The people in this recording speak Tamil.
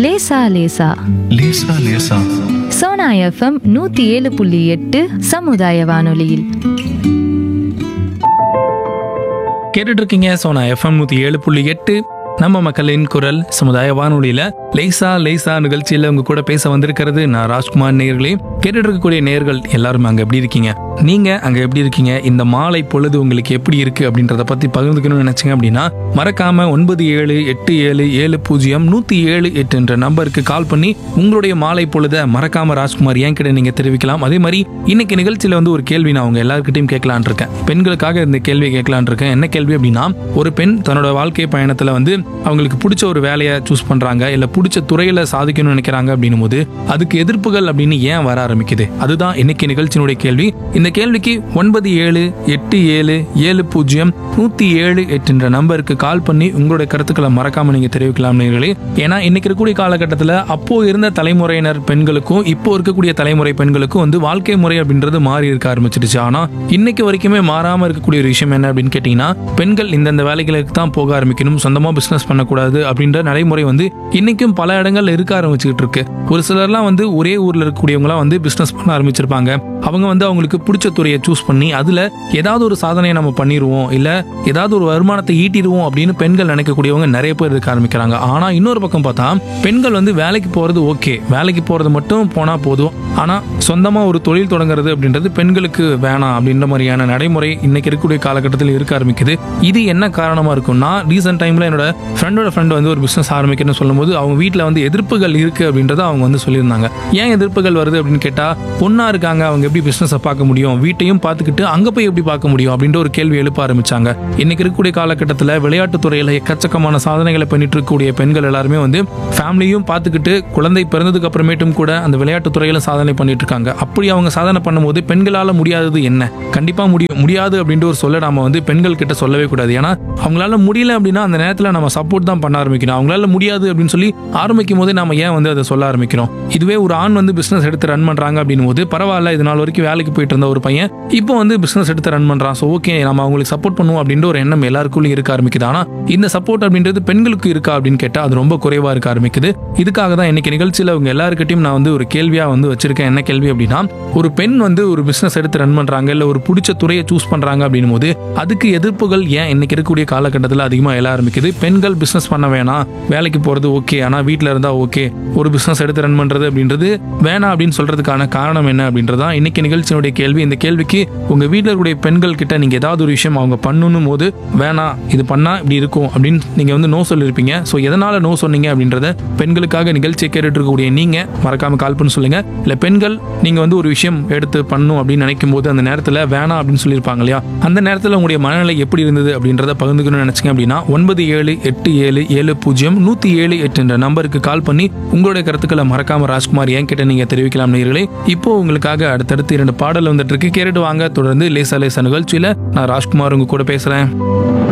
லேசா லேசா லேசா லேசா சோனா எஃப்எம் நூத்தி ஏழு புள்ளி எட்டு சமுதாய வானொலியில் கேட்டுட்டு இருக்கீங்க சோனா எஃப்எம் நூற்றி ஏழு புள்ளி எட்டு நம்ம மக்களின் குரல் சமுதாய வானொலியில லேசா லேசா நிகழ்ச்சியில உங்க கூட பேச வந்திருக்கிறது நான் ராஜ்குமார் நேயர்களே கேட்டுட்டு இருக்கக்கூடிய நேயர்கள் எல்லாரும் அங்க எப்படி இருக்கீங்க நீங்க அங்க எப்படி இருக்கீங்க இந்த மாலை பொழுது உங்களுக்கு எப்படி இருக்கு அப்படின்றத பத்தி பகிர்ந்துக்கணும்னு நினைச்சீங்க அப்படின்னா மறக்காம ஒன்பது ஏழு எட்டு ஏழு ஏழு பூஜ்ஜியம் நூத்தி ஏழு எட்டு என்ற நம்பருக்கு கால் பண்ணி உங்களுடைய மாலை பொழுத மறக்காம ராஜ்குமார் ஏன் கிட்ட நீங்க தெரிவிக்கலாம் அதே மாதிரி இன்னைக்கு நிகழ்ச்சியில வந்து ஒரு கேள்வி நான் உங்க எல்லாருக்கிட்டையும் கேட்கலான் இருக்கேன் பெண்களுக்காக இந்த கேள்வி கேட்கலான் இருக்கேன் என்ன கேள்வி அப்படின்னா ஒரு பெண் தன்னோட வாழ்க்கை பயணத்துல வந்து அவங்களுக்கு பிடிச்ச ஒரு வேலையை சூஸ் பண்றாங்க இல்ல பிடிச்ச துறையில சாதிக்கணும்னு நினைக்கிறாங்க அப்படின்னும் போது அதுக்கு எதிர்ப்புகள் அப்படின்னு ஏன் வர ஆரம்பிக்குது அதுதான் இன்னைக்கு நிகழ்ச்சியினுடைய கேள்வி இந்த கேள்விக்கு ஒன்பது ஏழு எட்டு ஏழு ஏழு பூஜ்ஜியம் நூத்தி ஏழு எட்டு என்ற நம்பருக்கு கால் பண்ணி உங்களுடைய கருத்துக்களை மறக்காம நீங்க தெரிவிக்கலாம் நேர்களே ஏன்னா இன்னைக்கு இருக்கக்கூடிய காலகட்டத்தில் அப்போ இருந்த தலைமுறையினர் பெண்களுக்கும் இப்போ இருக்கக்கூடிய தலைமுறை பெண்களுக்கும் வந்து வாழ்க்கை முறை அப்படின்றது மாறி இருக்க ஆரம்பிச்சிடுச்சு ஆனா இன்னைக்கு வரைக்குமே மாறாம இருக்கக்கூடிய ஒரு விஷயம் என்ன அப்படின்னு கேட்டீங்கன்னா பெண்கள் இந்தந்த வேலைகளுக்கு தான் போக ஆரம்பிக்கணும் சொந்தமா பிசினஸ் பண்ணக்கூடாது அப்படின்ற நடைமுறை வந்து இன்னைக்கும் பல இடங்கள்ல இருக்க ஆரம்பிச்சுக்கிட்டு இருக்கு ஒரு சிலர்லாம் வந்து ஒரே ஊர்ல இருக்கக்கூடியவங்களாம் வந்து பிசினஸ் பண்ண ஆரம்பிச்சிருப்பாங்க அவங்க வந்து அவங்களுக்கு பிடிச்ச துறையை சூஸ் பண்ணி அதுல ஏதாவது ஒரு சாதனையை நம்ம பண்ணிடுவோம் இல்ல ஏதாவது ஒரு வருமானத்தை ஈட்டிடுவோம் அப்படின்னு பெண்கள் நினைக்கக்கூடியவங்க நிறைய பேர் இருக்க ஆரம்பிக்கிறாங்க ஆனா இன்னொரு பக்கம் பார்த்தா பெண்கள் வந்து வேலைக்கு போறது ஓகே வேலைக்கு போறது மட்டும் போனா போதும் ஆனா சொந்தமா ஒரு தொழில் தொடங்குறது அப்படின்றது பெண்களுக்கு வேணாம் அப்படின்ற மாதிரியான நடைமுறை இன்னைக்கு இருக்கக்கூடிய காலகட்டத்தில் இருக்க ஆரம்பிக்குது இது என்ன காரணமா இருக்கும்னா ரீசெண்ட் டைம்ல என்னோட ஃப்ரெண்டோட ஃப்ரெண்ட் வந்து ஒரு பிசினஸ் ஆரம்பிக்கணும்னு சொல்லும்போது அவங்க வீட்டில் வந்து எதிர்ப்புகள் இருக்கு அப்படின்றத அவங்க வந்து சொல்லியிருந்தாங்க ஏன் எதிர்ப்புகள் வருது அப்படின்னு கேட்டா பொண்ணா இருக்காங்க அவங்க எப்படி பிசினஸை பார்க்க முடியும் வீட்டையும் பார்த்துக்கிட்டு அங்க போய் எப்படி பார்க்க முடியும் அப்படின்ற ஒரு கேள்வி எழுப்ப ஆரம்பிச்சாங்க இன்னைக்கு இருக்கக்கூடிய காலகட்டத்தில் விளையாட்டுத் துறையில எக்கச்சக்கமான சாதனைகளை பண்ணிட்டு இருக்கக்கூடிய பெண்கள் எல்லாருமே வந்து ஃபேமிலியும் பார்த்துக்கிட்டு குழந்தை பிறந்ததுக்கு அப்புறமேட்டும் கூட அந்த விளையாட்டுத் துறையில சாதனை பண்ணிட்டு இருக்காங்க அப்படி அவங்க சாதனை பண்ணும்போது பெண்களால முடியாதது என்ன கண்டிப்பா முடியும் முடியாது அப்படின்ற ஒரு சொல்ல நாம வந்து பெண்கள் கிட்ட சொல்லவே கூடாது ஏன்னா அவங்களால முடியல அப்படின்னா அந்த நேரத்தில் நம்ம சப்போர்ட் தான் பண்ண ஆரம்பிக்கணும் அவங்களால முடியாது அப்படின்னு சொல்லி ஆரம்பிக்கும் போதே நம்ம ஏன் வந்து அதை சொல்ல ஆரம்பிக்கிறோம் இதுவே ஒரு ஆண் வந்து பிசினஸ் எடுத்து ரன் பண்றாங்க அப்படின்னும் போது பரவாயில்ல இது நாள் வரைக்கும் வேலைக்கு போயிட்டு இருந்த ஒரு பையன் இப்போ வந்து பிசினஸ் எடுத்து ரன் பண்றான் ஸோ ஓகே நம்ம அவங்களுக்கு சப்போர்ட் பண்ணுவோம் அப்படின்ற ஒரு எண்ணம் எல்லாருக்குள்ளயும் இருக்க ஆரம்பிக்குது ஆனா இந்த சப்போர்ட் அப்படின்றது பெண்களுக்கு இருக்கா அப்படின்னு கேட்டா அது ரொம்ப குறைவா இருக்க ஆரம்பிக்குது இதுக்காக தான் இன்னைக்கு நிகழ்ச்சியில அவங்க எல்லாருக்கிட்டையும் நான் வந்து ஒரு கேள்வியா வந்து வச்சிருக்கேன் என்ன கேள்வி அப்படின்னா ஒரு பெண் வந்து ஒரு பிசினஸ் எடுத்து ரன் பண்றாங்க இல்ல ஒரு பிடிச்ச துறையை சூஸ் பண்றாங்க அப்படின்னும் போது அதுக்கு எதிர்ப்புகள் ஏன் இன்னைக்கு இருக்கக்கூடிய காலகட்டத்தில் அதிகமாக எழ ஆரம்பிக்குது பெண்கள் பிசினஸ் பண்ண வேணாம் வேலைக்கு போறது ஓகே ஆனா வீட்டில் இருந்தா ஓகே ஒரு பிசினஸ் எடுத்து ரன் பண்றது அப்படின்றது வேணாம் அப்படின்னு சொல்றதுக்கான காரணம் என்ன அப்படின்றதான் இன்னைக்கு நிகழ்ச்சியினுடைய கேள்வி இந்த கேள்விக்கு உங்க வீட்டில் இருக்கக்கூடிய பெண்கள் கிட்ட நீங்க ஏதாவது ஒரு விஷயம் அவங்க பண்ணணும் போது வேணாம் இது பண்ணா இப்படி இருக்கும் அப்படின்னு நீங்க வந்து நோ சொல்லியிருப்பீங்க ஸோ எதனால நோ சொன்னீங்க அப்படின்றத பெண்களுக்காக நிகழ்ச்சியை கேட்டுட்டு இருக்கக்கூடிய நீங்க மறக்காம கால் பண்ணி சொல்லுங்க இல்ல பெண்கள் நீங்க வந்து ஒரு விஷயம் எடுத்து பண்ணும் அப்படின்னு நினைக்கும் போது அந்த நேரத்தில் வேணாம் அப்படின்னு சொல்லியிருப்பாங்க இல்லையா அந்த நேரத்தில் உங்களுடைய மனநிலை எப்படி இருந்தது அப்படின்றத பகிர்ந்துக்கணும்னு நினைச்சீங்க அப்படின்னா ஒன்பது ஏழு எட்டு ஏழு ஏழு பூஜ்ஜியம் நூத்தி ஏழு எட்டு என்ற நம்பருக்கு கால் பண்ணி உங்களுடைய கருத்துக்களை மறக்காம ராஜ்குமார் ஏன் கிட்ட நீங்க தெரிவிக்கலாம் நேர்களே இப்போ உங்களுக்காக அடுத்தடுத்து இரண்டு பாடல் வந்துட்டு இருக்கு கேட்டுட்டு வாங்க தொடர்ந்து லேசா லேசா நிகழ்ச்சியில நான் ராஜ்குமார் உங்க கூட பேசுறேன்